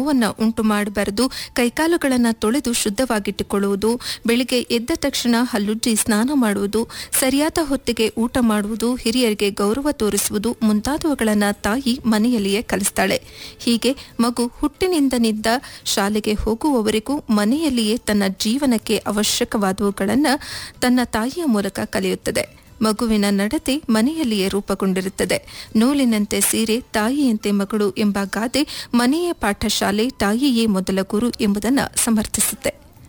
ನೋವನ್ನು ಉಂಟು ಮಾಡಬಾರದು ಕೈಕಾಲುಗಳನ್ನು ತೊಳೆದು ಶುದ್ಧವಾಗಿಟ್ಟುಕೊಳ್ಳುವುದು ಬೆಳಿಗ್ಗೆ ಎದ್ದ ತಕ್ಷಣ ಹಲ್ಲುಜ್ಜಿ ಸ್ನಾನ ಮಾಡುವುದು ಸರಿಯಾದ ಹೊತ್ತಿಗೆ ಊಟ ಮಾಡುವುದು ಹಿರಿಯರಿಗೆ ಗೌರವ ತೋರಿಸುವುದು ಮುಂತಾದವುಗಳನ್ನು ತಾಯಿ ಮನೆಯಲ್ಲಿಯೇ ಕಲಿಸ್ತಾಳೆ ಹೀಗೆ ಮಗು ಹುಟ್ಟಿನಿಂದನಿಂದ ಶಾಲೆಗೆ ಹೋಗುವವರೆಗೂ ಮನೆಯಲ್ಲಿಯೇ ತನ್ನ ಜೀವನಕ್ಕೆ ಅವಶ್ಯಕವಾದವುಗಳನ್ನು ತನ್ನ ತಾಯಿಯ ಮೂಲಕ ಕಲಿಯುತ್ತದೆ ಮಗುವಿನ ನಡತೆ ಮನೆಯಲ್ಲಿಯೇ ರೂಪುಗೊಂಡಿರುತ್ತದೆ ನೂಲಿನಂತೆ ಸೀರೆ ತಾಯಿಯಂತೆ ಮಗಳು ಎಂಬ ಗಾದೆ ಮನೆಯೇ ಪಾಠಶಾಲೆ ತಾಯಿಯೇ ಮೊದಲ ಗುರು ಎಂಬುದನ್ನು ಸಮರ್ಥಿಸುತ್ತೆ